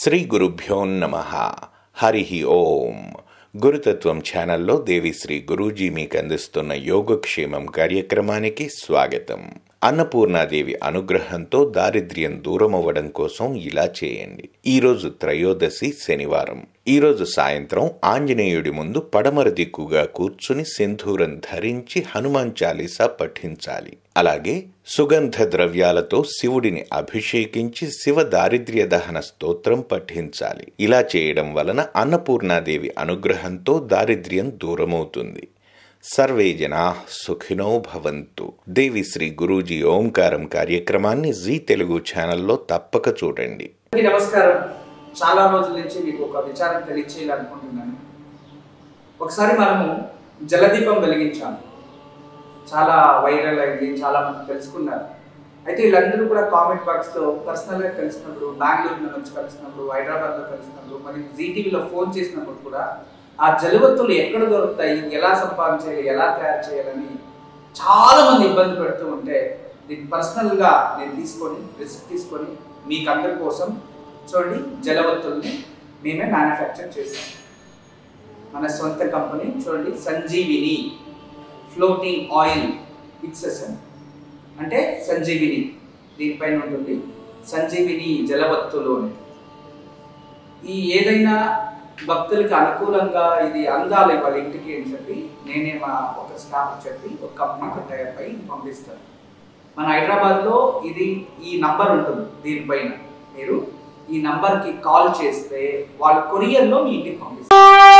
శ్రీ గురుభ్యో నమ హరి ఓం గురుతత్వం ఛానల్లో దేవిశ్రీ గురూజీ మీకు అందిస్తున్న యోగక్షేమం కార్యక్రమానికి స్వాగతం అన్నపూర్ణాదేవి అనుగ్రహంతో దారిద్ర్యం దూరం అవ్వడం కోసం ఇలా చేయండి ఈరోజు త్రయోదశి శనివారం ఈరోజు సాయంత్రం ఆంజనేయుడి ముందు పడమర దిక్కుగా కూర్చుని సింధూరం ధరించి హనుమాన్ చాలీసా పఠించాలి అలాగే సుగంధ ద్రవ్యాలతో శివుడిని అభిషేకించి శివ దారిద్ర్య దహన స్తోత్రం పఠించాలి ఇలా చేయడం వలన అన్నపూర్ణాదేవి అనుగ్రహంతో దారిద్ర్యం దూరమవుతుంది సర్వే జనా సుఖినో భవంతు దేవి శ్రీ గురూజీ ఓంకారం కార్యక్రమాన్ని జీ తెలుగు ఛానల్లో తప్పక చూడండి అందరికీ నమస్కారం చాలా రోజుల నుంచి మీకు ఒక విచారం తెలియచేయాలనుకుంటున్నాను ఒకసారి మనము జలదీపం వెలిగించాము చాలా వైరల్ అయింది చాలా మంది తెలుసుకున్నారు అయితే వీళ్ళందరూ కూడా కామెంట్ బాక్స్లో పర్సనల్గా కలిసినప్పుడు బెంగళూరు నుంచి కలిసినప్పుడు హైదరాబాద్లో కలిసినప్పుడు మరి జీటీవీలో ఫోన్ చేసినప్పుడు కూడా ఆ జలవత్తులు ఎక్కడ దొరుకుతాయి ఎలా సంపాదించాలి ఎలా తయారు చేయాలని చాలా మంది ఇబ్బంది పెడుతూ ఉంటే దీన్ని పర్సనల్గా నేను తీసుకొని రిస్క్ తీసుకొని మీకు అందరి కోసం చూడండి జలవత్తుల్ని మేమే మ్యానుఫ్యాక్చర్ చేసాం మన సొంత కంపెనీ చూడండి సంజీవిని ఫ్లోటింగ్ ఆయిల్ ఫిక్సెషన్ అంటే సంజీవిని దీనిపైన ఉంటుంది సంజీవిని జలవత్తులు అనేది ఈ ఏదైనా భక్తులకి అనుకూలంగా ఇది అందాలి వాళ్ళ ఇంటికి అని చెప్పి నేనే మా ఒక స్టాఫ్ చెప్పి ఒక కంపెనీకి టైప్ అయి పంపిస్తాను మన హైదరాబాద్లో ఇది ఈ నంబర్ ఉంటుంది దీనిపైన మీరు ఈ నంబర్కి కాల్ చేస్తే వాళ్ళు కొరియర్లో మీ ఇంటికి పంపిస్తారు